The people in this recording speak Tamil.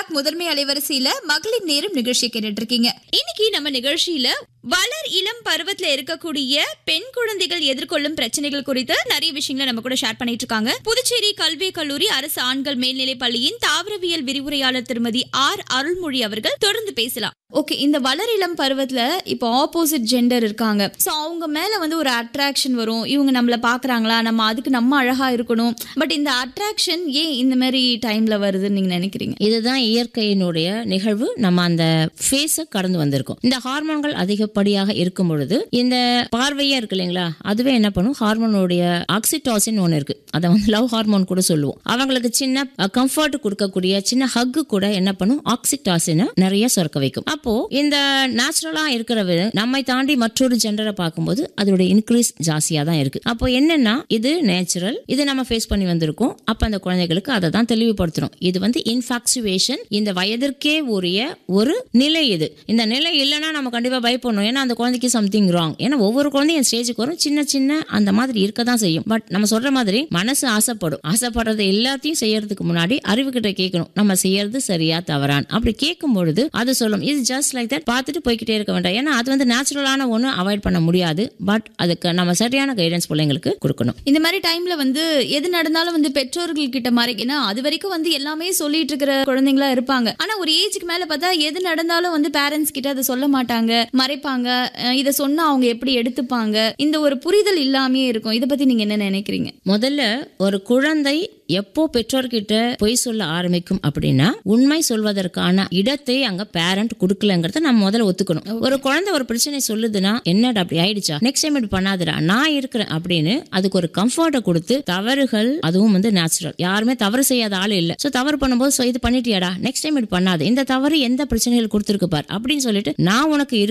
பிளாக் முதன்மை அலைவரிசையில மகளிர் நேரம் நிகழ்ச்சி கேட்டுட்டு இருக்கீங்க இன்னைக்கு நம்ம நிகழ்ச்சியில வளர் இளம் பருவத்துல இருக்கக்கூடிய பெண் குழந்தைகள் எதிர்கொள்ளும் பிரச்சனைகள் குறித்து நிறைய விஷயங்களை நம்ம கூட ஷேர் பண்ணிட்டு இருக்காங்க புதுச்சேரி கல்வி கல்லூரி அரசு ஆண்கள் மேல்நிலைப் பள்ளியின் தாவரவியல் விரிவுரையாளர் திருமதி ஆர் அருள்மொழி அவர்கள் தொடர்ந்து பேசலாம் ஓகே இந்த வளர் இளம் பருவத்துல இப்போ ஆப்போசிட் ஜெண்டர் இருக்காங்க ஸோ அவங்க மேல வந்து ஒரு அட்ராக்ஷன் வரும் இவங்க நம்மள பாக்குறாங்களா நம்ம அதுக்கு நம்ம அழகா இருக்கணும் பட் இந்த அட்ராக்ஷன் ஏன் இந்த மாதிரி டைம்ல வருதுன்னு நீங்க நினைக்கிறீங்க இதுதான் இயற்கையினுடைய நிகழ்வு நம்ம அந்த ஃபேஸை கடந்து வந்திருக்கோம் இந்த ஹார்மோன்கள் அதிகப்படியாக இருக்கும் பொழுது இந்த பார்வையா இருக்கு இல்லைங்களா அதுவே என்ன பண்ணும் ஹார்மோனுடைய ஆக்சிடாசின் ஒன்று இருக்கு அதை வந்து லவ் ஹார்மோன் கூட சொல்லுவோம் அவங்களுக்கு சின்ன கம்ஃபர்ட் கொடுக்கக்கூடிய சின்ன ஹக்கு கூட என்ன பண்ணும் ஆக்சிடாசினை நிறைய சுரக்க வைக்கும் அப்போ இந்த நேச்சுரலா இருக்கிறது நம்மை தாண்டி மற்றொரு ஜெண்டரை பார்க்கும்போது அதோட இன்க்ரீஸ் ஜாஸ்தியா தான் இருக்கு அப்போ என்னன்னா இது நேச்சுரல் இது நம்ம ஃபேஸ் பண்ணி வந்திருக்கோம் அப்ப அந்த குழந்தைகளுக்கு அதை தான் தெளிவுபடுத்துறோம் இது வந்து இன்ஃபாக்சுவேஷன் இந்த வயதிற்கே உரிய ஒரு நிலை இது இந்த நிலை இல்லைன்னா நம்ம கண்டிப்பா பயப்படணும் ஏன்னா அந்த குழந்தைக்கு சம்திங் ராங் ஏன்னா ஒவ்வொரு குழந்தையும் ஸ்டேஜுக்கு வரும் சின்ன சின்ன அந்த மாதிரி இருக்க தான் செய்யும் பட் நம்ம சொல்ற மாதிரி மனசு ஆசைப்படும் ஆசைப்படுறது எல்லாத்தையும் செய்யறதுக்கு முன்னாடி அறிவுகிட்ட கேட்கணும் நம்ம செய்யறது சரியா தவறான் அப்படி கேட்கும் பொழுது அது சொல்லும் இது ஜஸ்ட் லைக் தட் பார்த்துட்டு போய்கிட்டே இருக்க வேண்டாம் ஏன்னா அது வந்து நேச்சுரலான ஒன்று அவாய்ட் பண்ண முடியாது பட் அதுக்கு நம்ம சரியான கைடன்ஸ் பிள்ளைங்களுக்கு கொடுக்கணும் இந்த மாதிரி டைம்ல வந்து எது நடந்தாலும் வந்து பெற்றோர்கள் கிட்ட மாதிரி ஏன்னா அது வரைக்கும் வந்து எல்லாமே சொல்லிட்டு இருக்கிற குழந்தைங்களா இருப்பாங்க ஆனா ஒரு ஏஜுக்கு மேல பார்த்தா எது நடந்தாலும் வந்து பேரண்ட்ஸ் கிட்ட அதை சொல்ல மாட்டாங்க மறைப்பாங்க அஹ் இதை சொன்னா அவங்க எப்படி எடுத்துப்பாங்க இந்த ஒரு புரிதல் இல்லாமே இருக்கும் இதை பத்தி நீங்க என்ன நினைக்கிறீங்க முதல்ல ஒரு குழந்தை எப்போ பெற்றோர்கிட்ட பொய் சொல்ல ஆரம்பிக்கும் அப்படின்னா உண்மை சொல்வதற்கான இடத்தை அங்க பேரண்ட் கொடுக்கலங்கிறத நம்ம முதல்ல ஒத்துக்கணும் ஒரு குழந்தை ஒரு பிரச்சனை சொல்லுதுன்னா என்னடா அப்படி ஆயிடுச்சா நெக்ஸ்ட் டைம் இப்படி பண்ணாதுடா நான் இருக்கிறேன் அப்படின்னு அதுக்கு ஒரு கம்ஃபர்ட்டை கொடுத்து தவறுகள் அதுவும் வந்து நேச்சுரல் யாருமே தவறு செய்யாத ஆள் இல்ல சோ தவறு பண்ணும்போது "So, இது பண்ணிட்டியாடா நெக்ஸ்ட் டைம் இப்படி பண்ணாது இந்த தவறு எந்த பிரச்சனைகள் கொடுத்துருக்கு பார் அப்படின்னு சொல்லிட்டு நான் உனக்கு